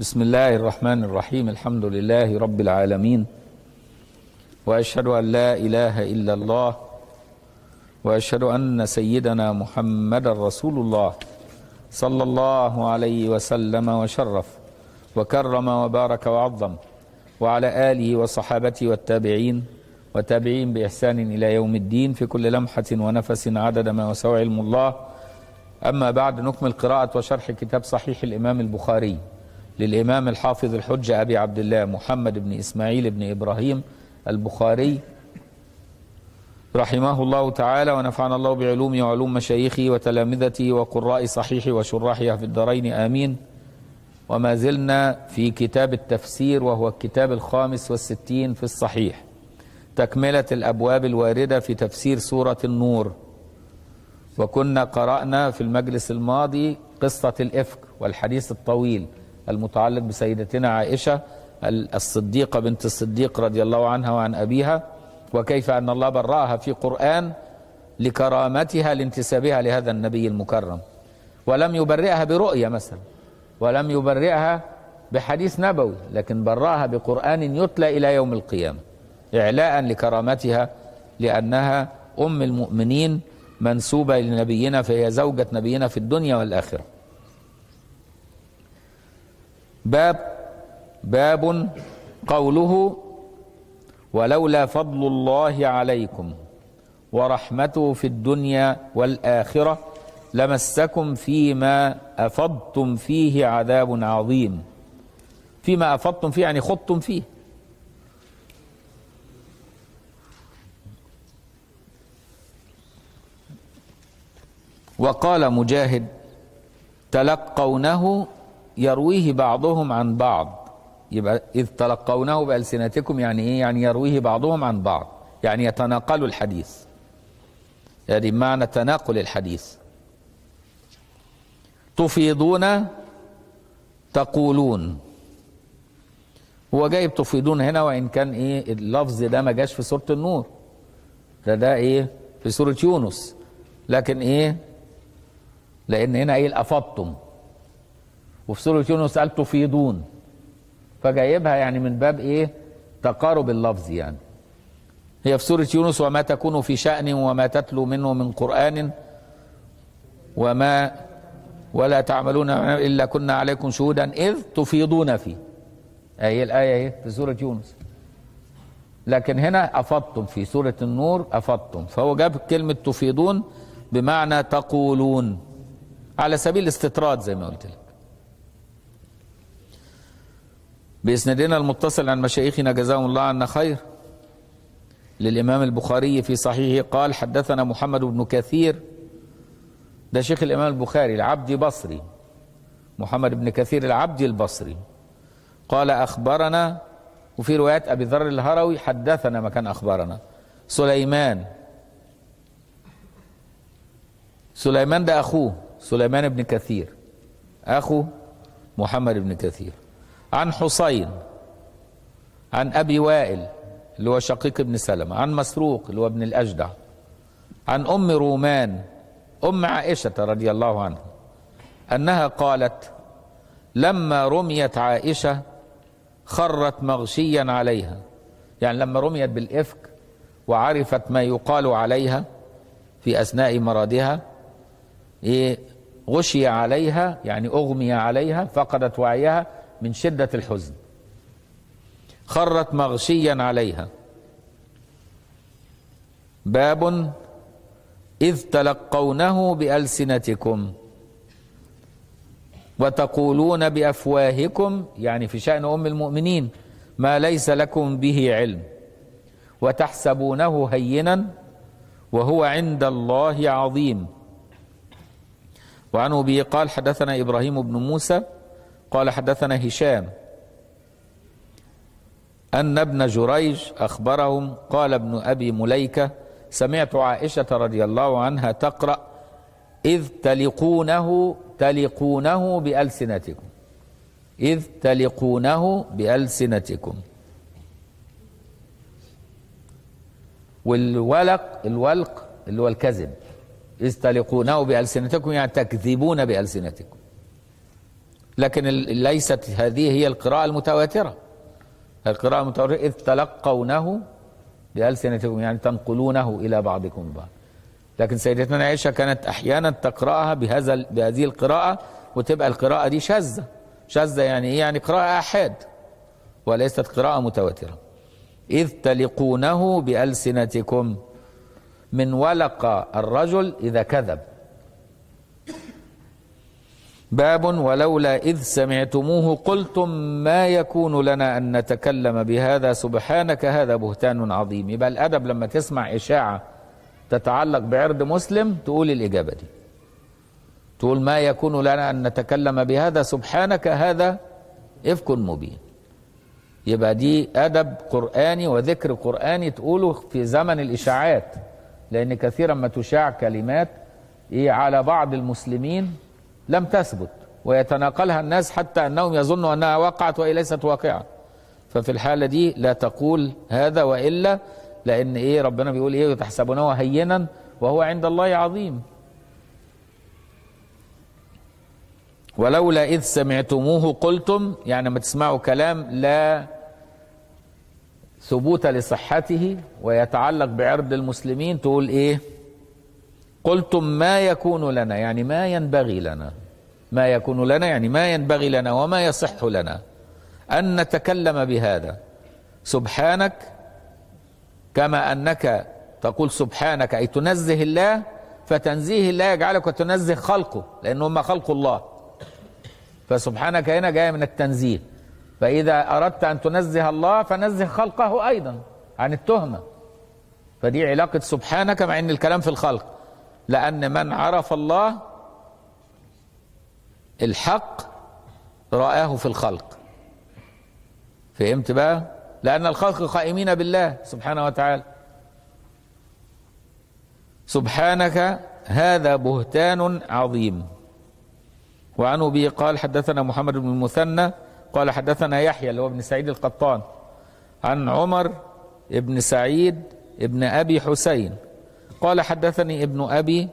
بسم الله الرحمن الرحيم الحمد لله رب العالمين واشهد ان لا اله الا الله واشهد ان سيدنا محمدا رسول الله صلى الله عليه وسلم وشرف وكرم وبارك وعظم وعلى اله وصحابته والتابعين وتابعين باحسان الى يوم الدين في كل لمحه ونفس عدد ما وسع علم الله اما بعد نكمل قراءه وشرح كتاب صحيح الامام البخاري للامام الحافظ الحجه ابي عبد الله محمد بن اسماعيل بن ابراهيم البخاري رحمه الله تعالى ونفعنا الله بعلومه وعلوم مشايخه وتلامذته وقراء صحيح وشراحها في الدارين امين وما زلنا في كتاب التفسير وهو الكتاب الخامس والستين في الصحيح تكملة الأبواب الواردة في تفسير سورة النور وكنا قرأنا في المجلس الماضي قصة الإفك والحديث الطويل المتعلق بسيدتنا عائشة الصديقة بنت الصديق رضي الله عنها وعن أبيها وكيف أن الله برأها في قرآن لكرامتها لانتسابها لهذا النبي المكرم ولم يبرئها برؤية مثلا ولم يبرئها بحديث نبوي لكن برأها بقرآن يتلى إلى يوم القيامة إعلاء لكرامتها لأنها أم المؤمنين منسوبة لنبينا فهي زوجة نبينا في الدنيا والآخرة باب باب قوله ولولا فضل الله عليكم ورحمته في الدنيا والآخرة لمسكم فيما أفضتم فيه عذاب عظيم فيما أفضتم فيه يعني خضتم فيه وقال مجاهد تلقونه يرويه بعضهم عن بعض يبقى إذ تلقونه بألسنتكم يعني إيه يعني يرويه بعضهم عن بعض يعني يتناقلوا الحديث يعني معنى تناقل الحديث تفيضون تقولون هو جايب تفيضون هنا وإن كان إيه اللفظ ده ما جاش في سورة النور ده ده إيه في سورة يونس لكن إيه لأن هنا إيه أفضتم وفي سورة يونس قال تفيضون فجايبها يعني من باب ايه تقارب اللفظ يعني هي في سورة يونس وما تكون في شأن وما تتلو منه من قرآن وما ولا تعملون إلا كنا عليكم شهودا إذ تفيضون فيه هي الآية ايه في سورة يونس لكن هنا أفضتم في سورة النور أفضتم فهو جاب كلمة تفيضون بمعنى تقولون على سبيل الاستطراد زي ما قلت لك بإسنادنا المتصل عن مشايخنا جزاهم الله عنا خير للإمام البخاري في صحيحه قال حدثنا محمد بن كثير ده شيخ الإمام البخاري العبدي بصري محمد بن كثير العبدي البصري قال أخبرنا وفي روايات أبي ذر الهروي حدثنا ما كان أخبرنا سليمان سليمان ده أخوه سليمان بن كثير أخو محمد بن كثير عن حسين عن ابي وائل اللي هو شقيق ابن سلمة عن مسروق اللي هو ابن الاجدع عن ام رومان ام عائشه رضي الله عنها انها قالت لما رميت عائشه خرت مغشيا عليها يعني لما رميت بالافك وعرفت ما يقال عليها في اثناء مرضها ايه غشي عليها يعني اغمي عليها فقدت وعيها من شدة الحزن خرت مغشيا عليها باب إذ تلقونه بألسنتكم وتقولون بأفواهكم يعني في شأن أم المؤمنين ما ليس لكم به علم وتحسبونه هينا وهو عند الله عظيم وعنه به قال حدثنا إبراهيم بن موسى قال حدثنا هشام أن ابن جريج أخبرهم قال ابن أبي مليكة سمعت عائشة رضي الله عنها تقرأ إذ تلقونه تلقونه بألسنتكم إذ تلقونه بألسنتكم والولق الولق اللي هو الكذب إذ تلقونه بألسنتكم يعني تكذبون بألسنتكم لكن ال- ليست هذه هي القراءة المتواترة القراءة المتواترة إذ تلقونه بألسنتكم يعني تنقلونه إلى بعضكم بعض لكن سيدتنا عائشة كانت أحيانا تقرأها بهذا ال- بهذه القراءة وتبقى القراءة دي شاذة شاذة يعني إيه يعني قراءة أحاد وليست قراءة متواترة إذ تلقونه بألسنتكم من ولق الرجل إذا كذب باب ولولا إذ سمعتموه قلتم ما يكون لنا أن نتكلم بهذا سبحانك هذا بهتان عظيم يبقى الأدب لما تسمع إشاعة تتعلق بعرض مسلم تقول الإجابة دي تقول ما يكون لنا أن نتكلم بهذا سبحانك هذا إفك مبين يبقى دي أدب قرآني وذكر قرآني تقوله في زمن الإشاعات لأن كثيرا ما تشاع كلمات إيه على بعض المسلمين لم تثبت ويتناقلها الناس حتى أنهم يظنوا أنها وقعت وهي ليست واقعة ففي الحالة دي لا تقول هذا وإلا لأن إيه ربنا بيقول إيه وتحسبونه هينا وهو عند الله عظيم ولولا إذ سمعتموه قلتم يعني ما تسمعوا كلام لا ثبوت لصحته ويتعلق بعرض المسلمين تقول إيه قلتم ما يكون لنا يعني ما ينبغي لنا ما يكون لنا يعني ما ينبغي لنا وما يصح لنا أن نتكلم بهذا سبحانك كما أنك تقول سبحانك أي تنزه الله فتنزيه الله يجعلك تنزه خلقه لأن هم خلق الله فسبحانك هنا جاية من التنزيه فإذا أردت أن تنزه الله فنزه خلقه أيضا عن التهمة فدي علاقة سبحانك مع أن الكلام في الخلق لأن من عرف الله الحق رآه في الخلق فهمت بقى لأن الخلق قائمين بالله سبحانه وتعالى سبحانك هذا بهتان عظيم وعن أبي قال حدثنا محمد بن المثنى قال حدثنا يحيى اللي هو ابن سعيد القطان عن عمر ابن سعيد ابن أبي حسين قال حدثني ابن أبي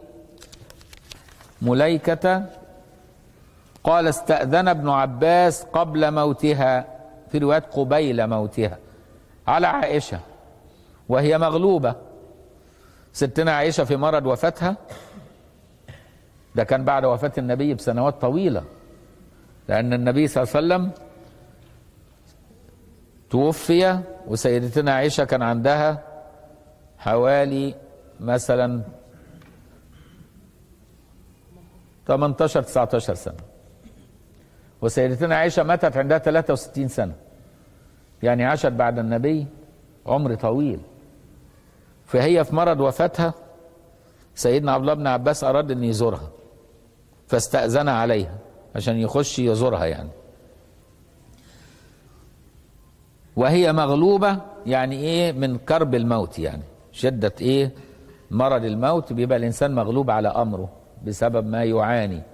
مليكة قال استأذن ابن عباس قبل موتها في رواية قبيل موتها على عائشة وهي مغلوبة ستنا عائشة في مرض وفاتها ده كان بعد وفاة النبي بسنوات طويلة لأن النبي صلى الله عليه وسلم توفي وسيدتنا عائشة كان عندها حوالي مثلا 18 19 سنة وسيدتنا عائشة ماتت عندها 63 سنة يعني عاشت بعد النبي عمر طويل فهي في مرض وفاتها سيدنا عبد الله بن عباس أراد أن يزورها فاستأذن عليها عشان يخش يزورها يعني وهي مغلوبة يعني ايه من كرب الموت يعني شدة ايه مرض الموت بيبقى الانسان مغلوب على امره بسبب ما يعاني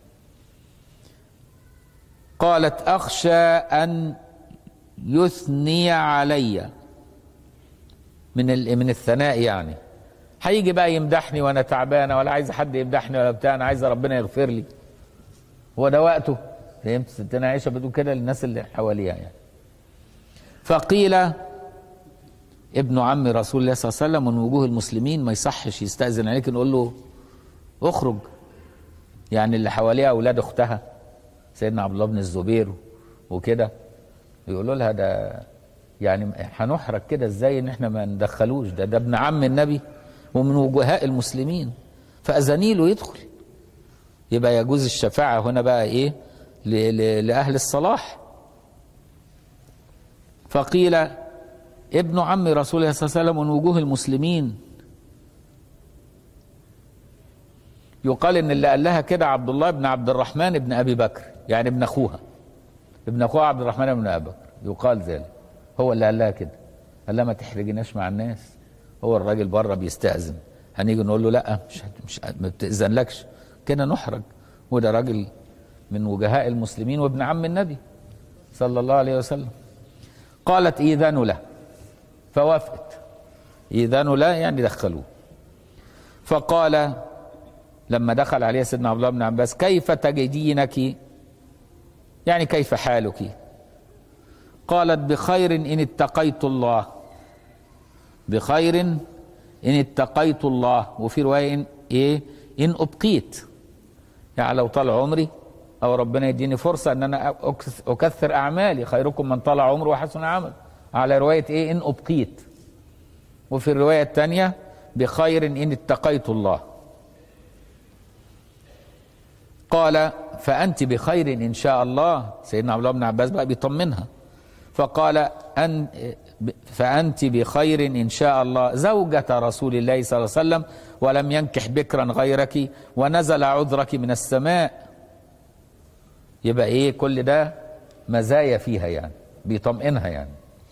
قالت اخشى ان يثني علي من ال- من الثناء يعني هيجي بقى يمدحني وانا تعبانه ولا عايز حد يمدحني ولا بتاع انا عايز ربنا يغفر لي هو ده وقته فهمت ستنا عائشه بتقول كده للناس اللي حواليها يعني فقيل ابن عم رسول الله صلى الله عليه وسلم من وجوه المسلمين ما يصحش يستأذن عليك نقول له اخرج يعني اللي حواليها اولاد اختها سيدنا عبد الله بن الزبير وكده يقولوا لها ده يعني هنحرج كده ازاي ان احنا ما ندخلوش ده ده ابن عم النبي ومن وجهاء المسلمين فاذني له يدخل يبقى يجوز الشفاعه هنا بقى ايه ل- ل- لاهل الصلاح فقيل ابن عم رسول الله صلى الله عليه وسلم من وجوه المسلمين يقال ان اللي قال لها كده عبد الله بن عبد الرحمن بن ابي بكر يعني ابن اخوها ابن اخوها عبد الرحمن بن ابي بكر يقال ذلك هو اللي قال لها كده قال لها ما تحرجناش مع الناس هو الراجل بره بيستأذن هنيجي نقول له لا مش مش ما بتأذنلكش كده نحرج وده راجل من وجهاء المسلمين وابن عم النبي صلى الله عليه وسلم قالت إيذان له فوافقت إيذان له يعني دخلوه فقال لما دخل عليه سيدنا عبد الله بن عباس كيف تجدينك يعني كيف حالك قالت بخير إن اتقيت الله بخير إن اتقيت الله وفي رواية إن إيه إن أبقيت يعني لو طال عمري أو ربنا يديني فرصة أن أنا أكث- أكثر أعمالي خيركم من طال عمره وحسن عمل على رواية إيه إن أبقيت وفي الرواية الثانية بخير إن اتقيت الله قال فأنت بخير إن شاء الله سيدنا عبد الله بن عباس بقى بيطمنها فقال أن فأنت بخير إن شاء الله زوجة رسول الله صلى الله عليه وسلم ولم ينكح بكرا غيرك ونزل عذرك من السماء يبقى إيه كل ده مزايا فيها يعني بيطمئنها يعني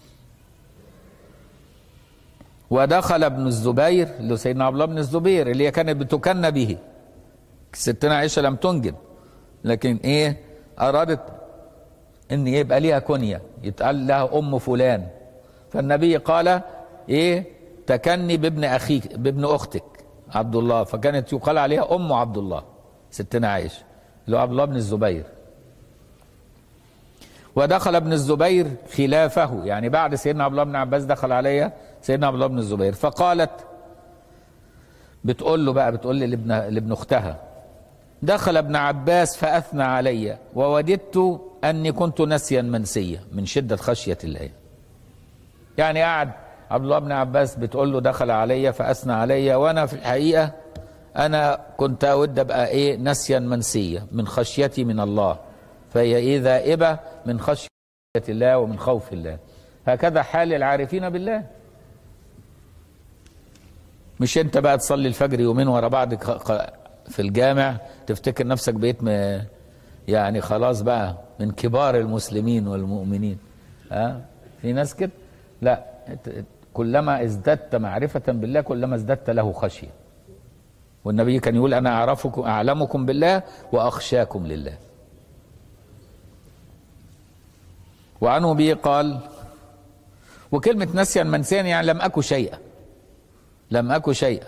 ودخل ابن الزبير اللي هو سيدنا عبد الله بن الزبير اللي هي كانت بتكن به ستنا عائشه لم تنجب لكن ايه ارادت ان يبقى ليها كنيه يتقال لها ام فلان فالنبي قال ايه تكني بابن اخيك بابن اختك عبد الله فكانت يقال عليها ام عبد الله ستنا عائشه اللي هو عبد الله بن الزبير ودخل ابن الزبير خلافه يعني بعد سيدنا عبد الله بن عباس دخل عليها سيدنا عبد الله بن الزبير فقالت بتقول له بقى بتقول لي لابن لابن اختها دخل ابن عباس فاثنى علي ووددت اني كنت نسيا منسيا من شده خشيه الله يعني قعد عبد الله بن عباس بتقول له دخل علي فاثنى علي وانا في الحقيقه انا كنت اود ابقى ايه نسيا منسيا من خشيتي من الله فهي ايه ذائبه من خشيه الله ومن خوف الله هكذا حال العارفين بالله مش انت بقى تصلي الفجر يومين ورا بعض ق- ق- في الجامع تفتكر نفسك بقيت م- يعني خلاص بقى من كبار المسلمين والمؤمنين ها في ناس كده لا ات- كلما ازددت معرفة بالله كلما ازددت له خشية والنبي كان يقول انا اعرفكم اعلمكم بالله واخشاكم لله وعنه به قال وكلمة نسيا منسيا يعني لم أكن شيئا لم أكن شيئا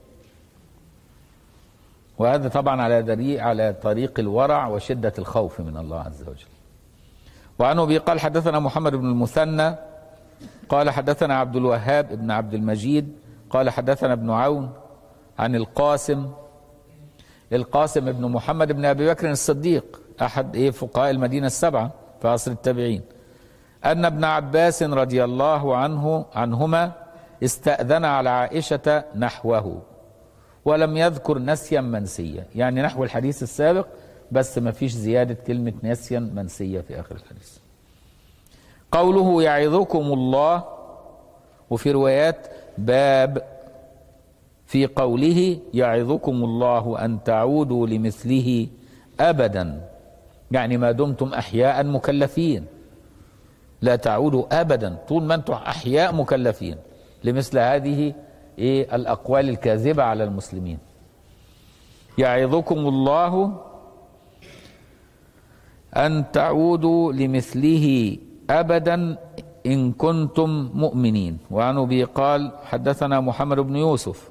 وهذا طبعا على دري على طريق الورع وشدة الخوف من الله عز وجل وعنه به قال حدثنا محمد بن المثنى قال حدثنا عبد الوهاب بن عبد المجيد قال حدثنا ابن عون عن القاسم القاسم بن محمد بن ابي بكر الصديق احد ايه فقهاء المدينه السبعه في عصر التابعين ان ابن عباس رضي الله عنه عنهما استاذن على عائشه نحوه ولم يذكر نسيا منسيا يعني نحو الحديث السابق بس ما فيش زياده كلمه نسيا منسيا في اخر الحديث قوله يعظكم الله وفي روايات باب في قوله يعظكم الله ان تعودوا لمثله ابدا يعني ما دمتم احياء مكلفين لا تعودوا ابدا طول ما انتم احياء مكلفين لمثل هذه ايه الاقوال الكاذبه على المسلمين يعظكم الله ان تعودوا لمثله ابدا ان كنتم مؤمنين وعن ابي قال حدثنا محمد بن يوسف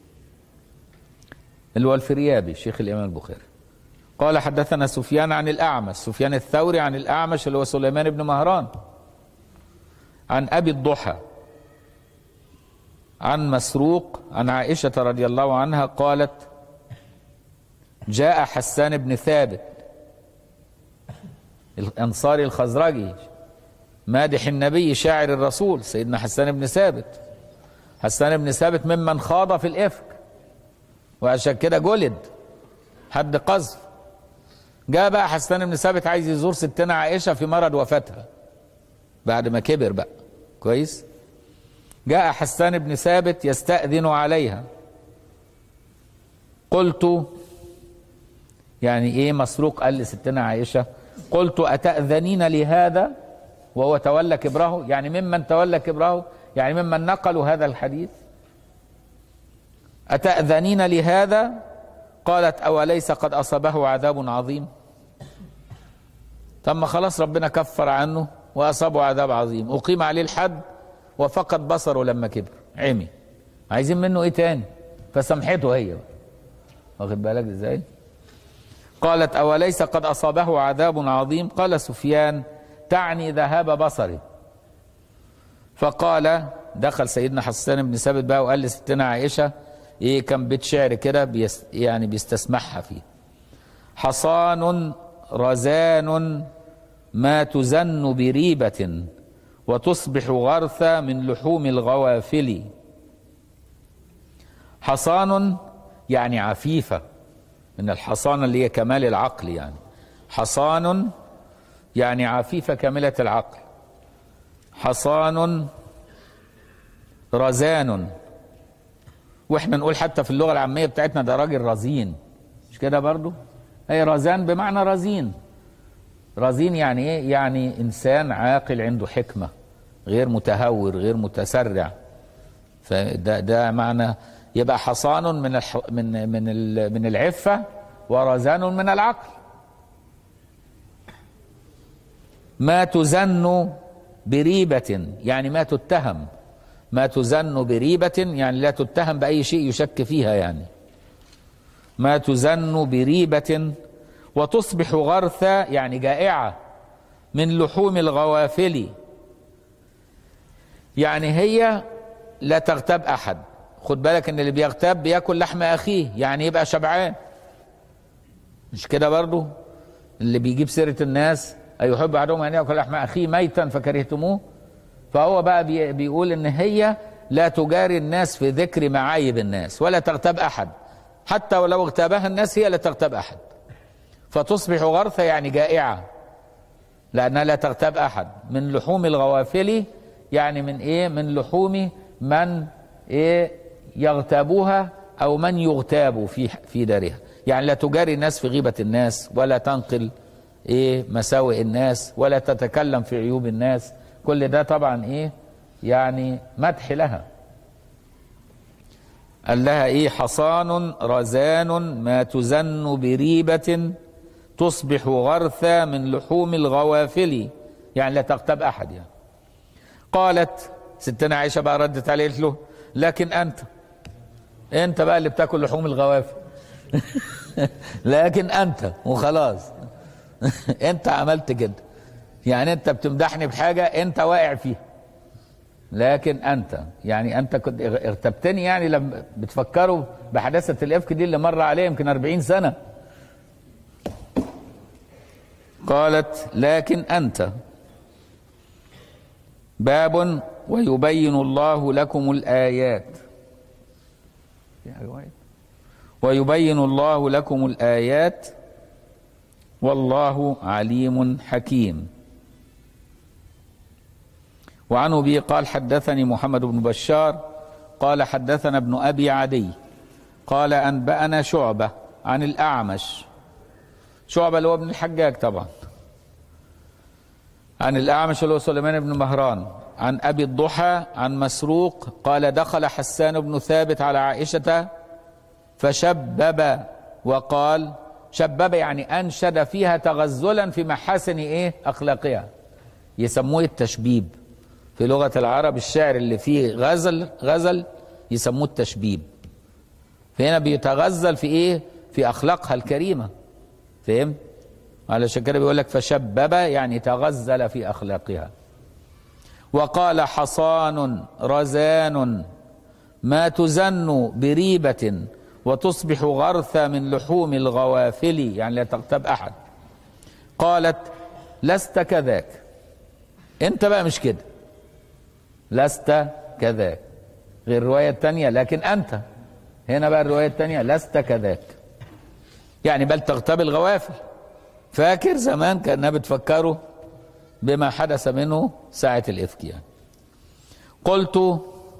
اللي هو الفريابي شيخ الامام البخاري قال حدثنا سفيان عن الاعمش سفيان الثوري عن الاعمش اللي هو سليمان بن مهران عن ابي الضحى عن مسروق عن عائشه رضي الله عنها قالت جاء حسان بن ثابت الانصاري الخزرجي مادح النبي شاعر الرسول سيدنا حسان بن ثابت حسان بن ثابت ممن خاض في الافك وعشان كده جلد حد قذف جاء بقى حسان بن ثابت عايز يزور ستنا عائشه في مرض وفاتها بعد ما كبر بقى كويس جاء حسان بن ثابت يستأذن عليها قلت يعني ايه مسروق قال لستنا عائشه قلت اتأذنين لهذا وهو تولى كبره يعني ممن تولى كبره يعني ممن نقلوا هذا الحديث أتأذنين لهذا قالت أوليس قد أصابه عذاب عظيم ثم خلاص ربنا كفر عنه وأصابه عذاب عظيم أقيم عليه الحد وفقد بصره لما كبر عمي عايزين منه إيه تاني فسامحته هي واخد بالك إزاي قالت أوليس قد أصابه عذاب عظيم قال سفيان تعني ذهاب بصره فقال دخل سيدنا حسان بن ثابت بقى وقال لستنا عائشة ايه كان بيت شعر كده بيست يعني بيستسمعها فيه حصان رزان ما تزن بريبة وتصبح غرثا من لحوم الغوافل حصان يعني عفيفة من الحصان اللي هي كمال العقل يعني حصان يعني عفيفة كاملة العقل حصان رزان واحنا نقول حتى في اللغة العامية بتاعتنا ده راجل رزين مش كده برضو هي رزان بمعنى رزين رزين يعني ايه يعني انسان عاقل عنده حكمة غير متهور غير متسرع فده ده معنى يبقى حصان من الح من من ال- من العفة ورزان من العقل ما تزن بريبة يعني ما تتهم ما تزن بريبة يعني لا تتهم بأي شيء يشك فيها يعني ما تزن بريبة وتصبح غرثا يعني جائعة من لحوم الغوافل يعني هي لا تغتاب أحد خد بالك ان اللي بيغتاب بياكل لحم أخيه يعني يبقى شبعان مش كده برضو اللي بيجيب سيرة الناس أيحب أحدهم أن يأكل لحم أخيه ميتا فكرهتموه فهو بقى بي بيقول ان هي لا تجاري الناس في ذكر معايب الناس ولا تغتاب احد حتى ولو اغتابها الناس هي لا تغتاب احد فتصبح غرثة يعني جائعة لأنها لا تغتاب أحد من لحوم الغوافل يعني من إيه من لحوم من إيه يغتابوها أو من يغتاب في في دارها يعني لا تجاري الناس في غيبة الناس ولا تنقل إيه مساوئ الناس ولا تتكلم في عيوب الناس كل ده طبعا إيه يعني مدح لها قال لها ايه حصان رزان ما تزن بريبة تصبح غرثا من لحوم الغوافل يعني لا تغتاب احد يعني قالت ستنا عائشة بقى ردت عليه قالت له لكن انت انت بقى اللي بتاكل لحوم الغوافل لكن انت وخلاص انت عملت كده يعني انت بتمدحني بحاجة انت واقع فيها لكن انت يعني انت كنت اغتبتني يعني لما بتفكروا بحداثه الافك دي اللي مر عليه يمكن 40 سنه قالت لكن انت باب ويبين الله لكم الايات ويبين الله لكم الايات والله عليم حكيم وعن ابي قال حدثني محمد بن بشار قال حدثنا ابن ابي عدي قال انبانا شعبه عن الاعمش شعبه اللي هو ابن الحجاج طبعا عن الاعمش اللي هو سليمان بن مهران عن ابي الضحى عن مسروق قال دخل حسان بن ثابت على عائشه فشبب وقال شبب يعني انشد فيها تغزلا في محاسن ايه اخلاقها يسموه التشبيب في لغة العرب الشعر اللي فيه غزل غزل يسموه التشبيب فهنا بيتغزل في ايه في اخلاقها الكريمة فهم علشان كده بيقول لك فشبب يعني تغزل في اخلاقها وقال حصان رزان ما تزن بريبة وتصبح غرثا من لحوم الغوافل يعني لا تغتاب احد قالت لست كذاك انت بقى مش كده لست كذاك غير الرواية الثانية لكن أنت هنا بقى الرواية الثانية لست كذاك يعني بل تغتاب الغوافل فاكر زمان كأنها بتفكروا بما حدث منه ساعة الإفك يعني قلت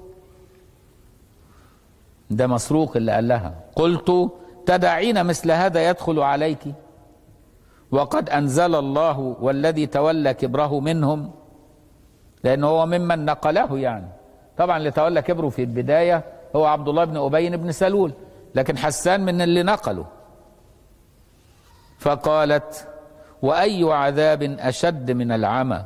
ده مسروق اللي قال لها قلت تدعين مثل هذا يدخل عليك وقد أنزل الله والذي تولى كبره منهم لأن هو ممن نقله يعني طبعا اللي تولى كبره في البداية هو عبد الله بن أبي بن سلول لكن حسان من اللي نقله فقالت وأي عذاب أشد من العمى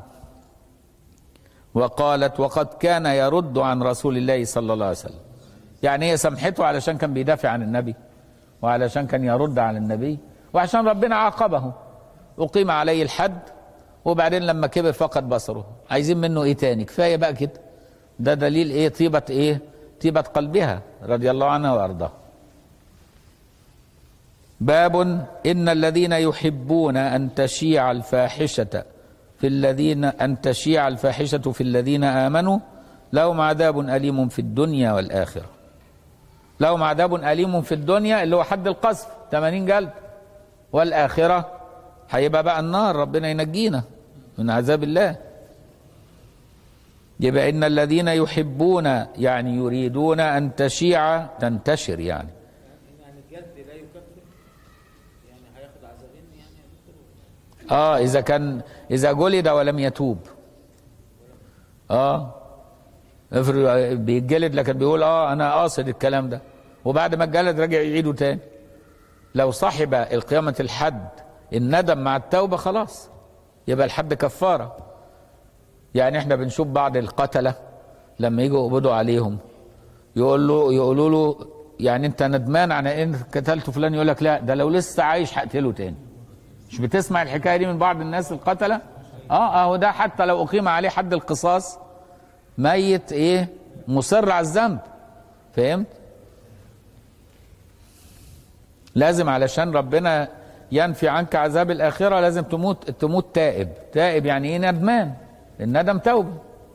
وقالت وقد كان يرد عن رسول الله صلى الله عليه وسلم يعني هي سمحته علشان كان بيدافع عن النبي وعلشان كان يرد عن النبي وعشان ربنا عاقبه اقيم عليه الحد وبعدين لما كبر فقد بصره عايزين منه ايه تاني كفايه بقى كده ده دليل ايه طيبه ايه طيبه قلبها رضي الله عنها وارضاها باب ان الذين يحبون ان تشيع الفاحشه في الذين ان تشيع الفاحشه في الذين امنوا لهم عذاب اليم في الدنيا والاخره لهم عذاب اليم في الدنيا اللي هو حد القذف 80 جلد والاخره هيبقى بقى النار ربنا ينجينا من عذاب الله يبقى ان الذين يحبون يعني يريدون ان تشيع تنتشر يعني يعني الجد لا يكفر يعني هياخد عذابين يعني اه اذا كان اذا جلد ولم يتوب اه افرض بيتجلد لكن بيقول اه انا قاصد الكلام ده وبعد ما اتجلد رجع يعيده تاني لو صاحب القيامة الحد الندم مع التوبة خلاص يبقى الحد كفارة يعني احنا بنشوف بعض القتلة لما يجوا يقبضوا عليهم يقول له يقولوا له يعني انت ندمان على ان قتلت فلان يقول لك لا ده لو لسه عايش هقتله تاني مش بتسمع الحكايه دي من بعض الناس القتله اه اهو ده حتى لو اقيم عليه حد القصاص ميت ايه مصر على الذنب فهمت لازم علشان ربنا ينفي عنك عذاب الاخره لازم تموت تموت تائب تائب يعني ايه ندمان الندم توبه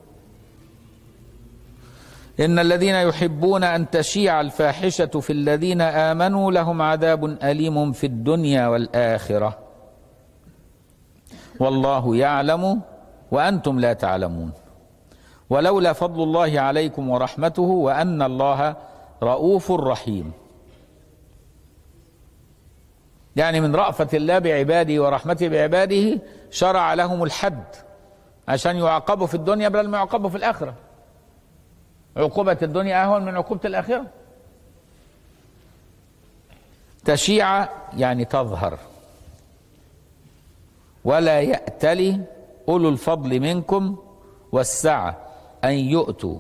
ان الذين يحبون ان تشيع الفاحشه في الذين امنوا لهم عذاب اليم في الدنيا والاخره والله يعلم وانتم لا تعلمون ولولا فضل الله عليكم ورحمته وان الله رؤوف رحيم يعني من رأفة الله بعباده ورحمته بعباده شرع لهم الحد عشان يعاقبوا في الدنيا بدل ما يعاقبوا في الآخرة عقوبة الدنيا أهون من عقوبة الآخرة تشيع يعني تظهر ولا يأتلي أولو الفضل منكم والسعة أن يؤتوا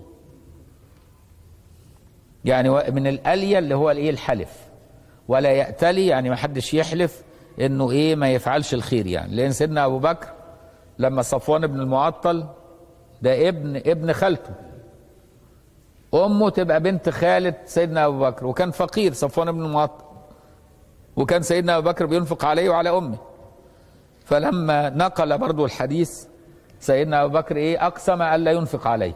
يعني من الألية اللي هو الإيه الحلف ولا يأتلي يعني ما حدش يحلف إنه إيه ما يفعلش الخير يعني لأن سيدنا أبو بكر لما صفوان بن المعطل ده ابن ابن خالته امه تبقى بنت خالة سيدنا ابو بكر وكان فقير صفوان بن المعطل وكان سيدنا ابو بكر بينفق عليه وعلى امه فلما نقل برضو الحديث سيدنا ابو بكر ايه اقسم الا ينفق عليه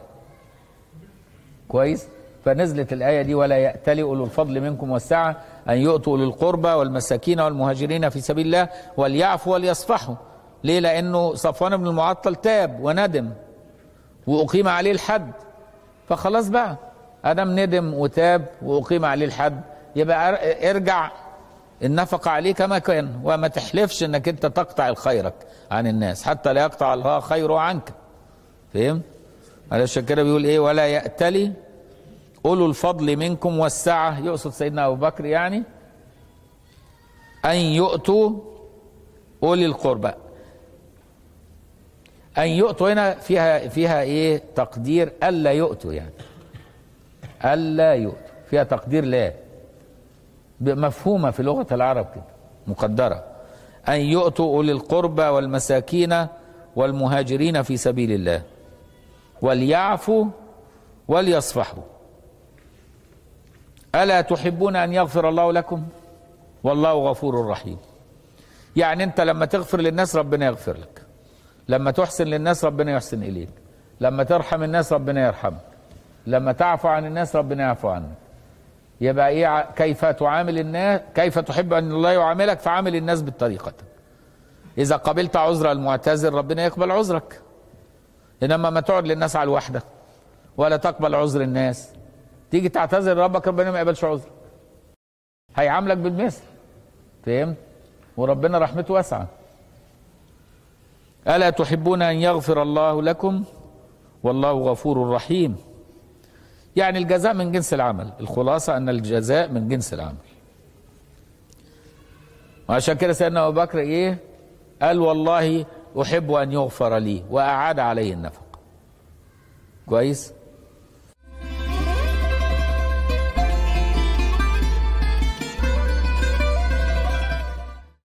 كويس فنزلت الايه دي ولا ياتلي اولو الفضل منكم والسعه ان يؤتوا اولي القربى والمساكين والمهاجرين في سبيل الله وليعفوا وليصفحوا ليه لانه صفوان بن المعطل تاب وندم واقيم عليه الحد فخلاص بقى ادم ندم وتاب واقيم عليه الحد يبقى ارجع النفقة عليه كما كان وما تحلفش انك انت تقطع الخيرك عن الناس حتى لا يقطع الله خيره عنك فهم علشان كده بيقول ايه ولا يأتلي اولو الفضل منكم والسعة يقصد سيدنا ابو بكر يعني ان يؤتوا اولي القربى ان يؤتوا هنا فيها فيها ايه تقدير الا يؤتوا يعني الا يؤتوا فيها تقدير لا مفهومه في لغه العرب كده مقدره ان يؤتوا اولي القربى والمساكين والمهاجرين في سبيل الله وليعفوا وليصفحوا الا تحبون ان يغفر الله لكم والله غفور رحيم يعني انت لما تغفر للناس ربنا يغفر لك لما تحسن للناس ربنا يحسن اليك لما ترحم الناس ربنا يرحمك لما تعفو عن الناس ربنا يعفو عنك يبقى ايه كيف تعامل الناس كيف تحب ان الله يعاملك فعامل الناس بالطريقه اذا قبلت عذر المعتذر ربنا يقبل عذرك انما ما تقعد للناس على الوحده ولا تقبل عذر الناس تيجي تعتذر ربك ربنا ما يقبلش عذرك هيعاملك بالمثل فهمت وربنا رحمته واسعه الا تحبون ان يغفر الله لكم والله غفور رحيم يعني الجزاء من جنس العمل الخلاصة أن الجزاء من جنس العمل وعشان كده سيدنا أبو بكر إيه قال والله أحب أن يغفر لي وأعاد عليه النفق كويس